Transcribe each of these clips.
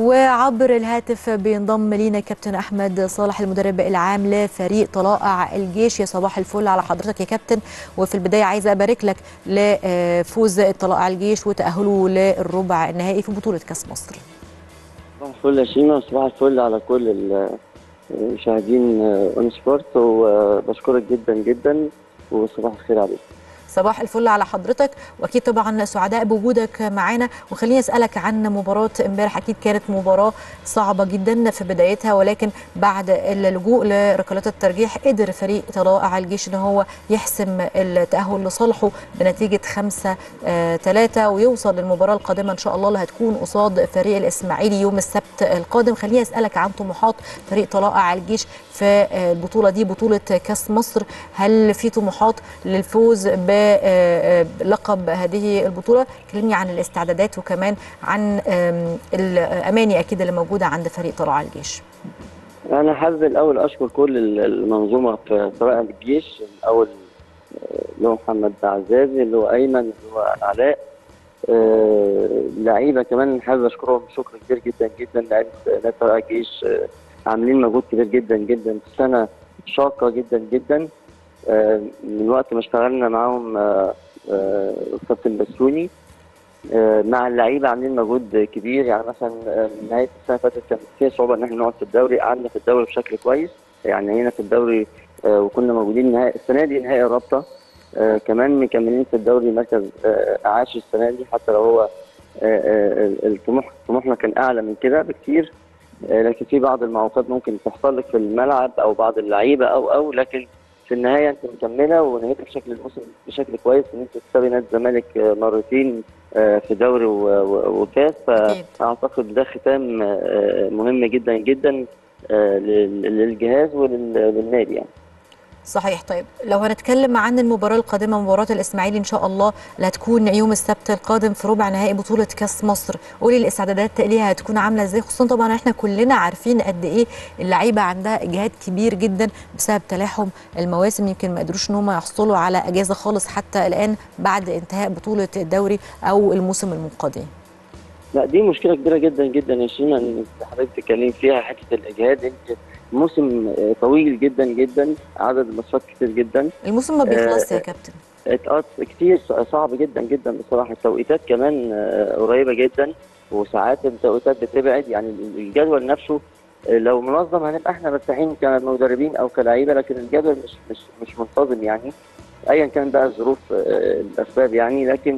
وعبر الهاتف بينضم لينا كابتن احمد صالح المدرب العام لفريق طلائع الجيش يا صباح الفل على حضرتك يا كابتن وفي البدايه عايزه ابارك لك لفوز طلائع الجيش وتاهله للربع النهائي في بطوله كاس مصر صباح الفل يا شيماء وصباح الفل على كل المشاهدين اون سبورت وبشكرك جدا جدا وصباح الخير عليك صباح الفل على حضرتك واكيد طبعا سعداء بوجودك معانا وخليني اسالك عن مباراه امبارح اكيد كانت مباراه صعبه جدا في بدايتها ولكن بعد اللجوء لركلات الترجيح قدر فريق طلائع الجيش ان هو يحسم التاهل لصالحه بنتيجه 5 3 ويوصل للمباراه القادمه ان شاء الله اللي هتكون قصاد فريق الاسماعيلي يوم السبت القادم خليني اسالك عن طموحات فريق طلائع الجيش في البطوله دي بطوله كاس مصر هل في طموحات للفوز ب لقب هذه البطولة كلمني عن الاستعدادات وكمان عن الأماني أكيد اللي موجودة عند فريق طلائع الجيش أنا حابب الأول أشكر كل المنظومة في طلائع الجيش الأول اللي هو محمد عزازي اللي هو أيمن اللي هو علاء لعيبة كمان حابب أشكرهم شكر كبير جدا جدا لعيبة نادي طلائع الجيش عاملين مجهود كبير جدا جدا في سنة شاقة جدا جدا من وقت ما اشتغلنا معاهم كابتن بسوني مع اللعيبه عاملين مجهود كبير يعني مثلا نهايه السنه اللي فاتت كان فيها صعوبه ان احنا نقعد في الدوري قعدنا في الدوري بشكل كويس يعني هنا في الدوري وكنا موجودين نهائي السنه دي نهائي الرابطه كمان مكملين في الدوري مركز عاشر السنه دي حتى لو هو الطموح طموحنا كان اعلى من كده بكتير لكن في بعض المعوقات ممكن تحصل لك في الملعب او بعض اللعيبه او او لكن في النهايه انت مكمله ونهيت بشكل الموسم بشكل كويس ان انت تكسبي نادي الزمالك مرتين في دوري وكاس فاعتقد ده ختام مهم جدا جدا للجهاز وللنادي يعني صحيح طيب لو هنتكلم عن المباراه القادمه مباراه الاسماعيلي ان شاء الله اللي هتكون يوم السبت القادم في ربع نهائي بطوله كاس مصر قولي الاستعدادات ليها هتكون عامله ازاي خصوصا طبعا احنا كلنا عارفين قد ايه اللعيبه عندها اجهاد كبير جدا بسبب تلاحم المواسم يمكن ما قدروش ان هم يحصلوا على اجازه خالص حتى الان بعد انتهاء بطوله الدوري او الموسم المنقضي لا دي مشكله كبيره جدا جدا يا شيماء ان حضرتك بتتكلمي فيها حته الاجهاد انت موسم طويل جدا جدا عدد الماتشات كتير جدا الموسم ما بيخلصش يا كابتن اتقاط كتير صعب جدا جدا بصراحه التوقيتات كمان قريبه جدا وساعات التوقيتات بتبعد يعني الجدول نفسه لو منظم هنبقى احنا مرتاحين كمدربين او كلاعيبه لكن الجدول مش مش مش منتظم يعني ايا كان بقى الظروف الاسباب يعني لكن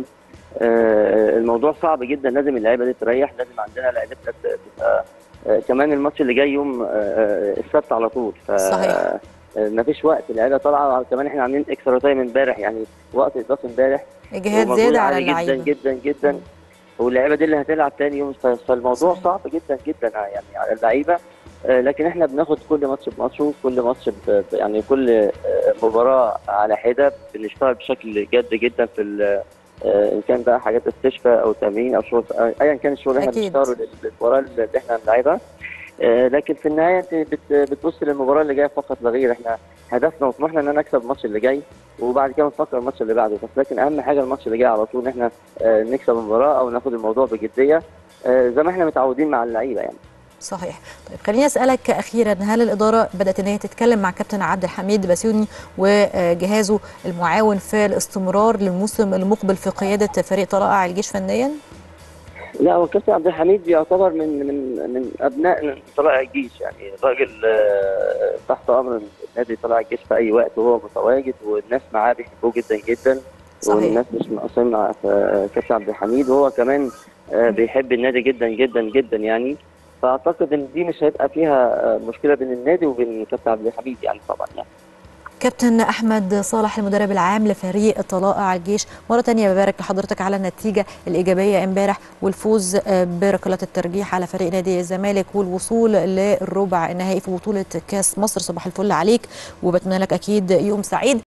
الموضوع صعب جدا لازم اللعيبه دي تريح لازم عندنا لعيبتنا تبقى كمان الماتش اللي جاي يوم السبت على طول ف صحيح ما فيش وقت اللعيبه طالعه كمان احنا عاملين اكسترا تايم امبارح يعني وقت اضافي امبارح اجهاد زياده على اللعيبه جدا جدا جدا واللعيبه دي اللي هتلعب تاني يوم فالموضوع صحيح. صعب جدا جدا يعني على اللعيبه لكن احنا بناخد كل ماتش بماتشه كل ماتش يعني كل مباراه على حده بنشتغل بشكل جد جدا في ان كان بقى حاجات استشفاء او تمرين او شغل ايا كان الشغل اللي احنا بنشتغله المباراه اللي احنا بنلعبها لكن في النهايه انت بتبص للمباراه اللي جايه فقط لا غير احنا هدفنا وطموحنا ان انا اكسب الماتش اللي جاي وبعد كده نفكر الماتش اللي بعده بس لكن اهم حاجه الماتش اللي جاي على طول ان احنا نكسب المباراه او ناخد الموضوع بجديه زي ما احنا متعودين مع اللعيبه يعني صحيح طيب خليني اسالك اخيرا هل الاداره بدات ان هي تتكلم مع كابتن عبد الحميد بسيوني وجهازه المعاون في الاستمرار للموسم المقبل في قياده فريق طلائع الجيش فنيا؟ لا هو كابتن عبد الحميد يعتبر من من من ابناء طلائع الجيش يعني راجل تحت امر نادي طلائع الجيش في اي وقت وهو متواجد والناس معاه بيحبوه جدا جدا صحيح. والناس مش مقصرين مع كابتن عبد الحميد وهو كمان بيحب النادي جدا جدا جدا يعني فاعتقد ان دي مش هيبقى فيها مشكله بين النادي وبين كابتن عبد الحميد يعني طبعا يعني كابتن احمد صالح المدرب العام لفريق طلائع الجيش مره ثانيه ببارك لحضرتك على النتيجه الايجابيه امبارح والفوز بركلات الترجيح على فريق نادي الزمالك والوصول للربع النهائي في بطوله كاس مصر صباح الفل عليك وبتمنى لك اكيد يوم سعيد